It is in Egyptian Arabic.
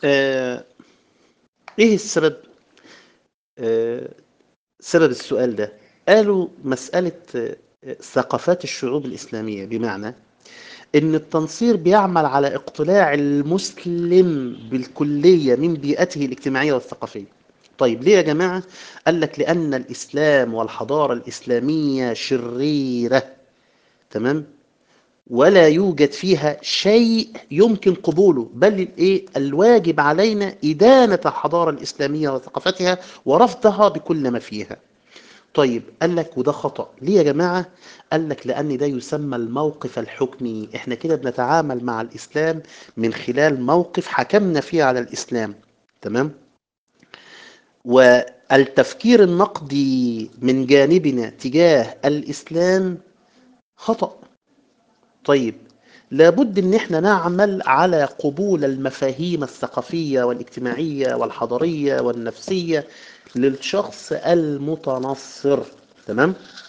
آه ايه السبب آه سبب السؤال ده قالوا مسألة آه، ثقافات الشعوب الإسلامية بمعنى ان التنصير بيعمل على اقتلاع المسلم بالكلية من بيئته الاجتماعية والثقافية طيب ليه يا جماعة قال لك لأن الإسلام والحضارة الإسلامية شريرة تمام ولا يوجد فيها شيء يمكن قبوله بل الايه الواجب علينا إدانة الحضارة الإسلامية وثقافتها ورفضها بكل ما فيها طيب قال لك وده خطأ ليه يا جماعة قال لك لأن ده يسمى الموقف الحكمي احنا كده بنتعامل مع الإسلام من خلال موقف حكمنا فيه على الإسلام تمام والتفكير النقدي من جانبنا تجاه الإسلام خطأ طيب لابد ان احنا نعمل على قبول المفاهيم الثقافية والاجتماعية والحضارية والنفسية للشخص المتنصر تمام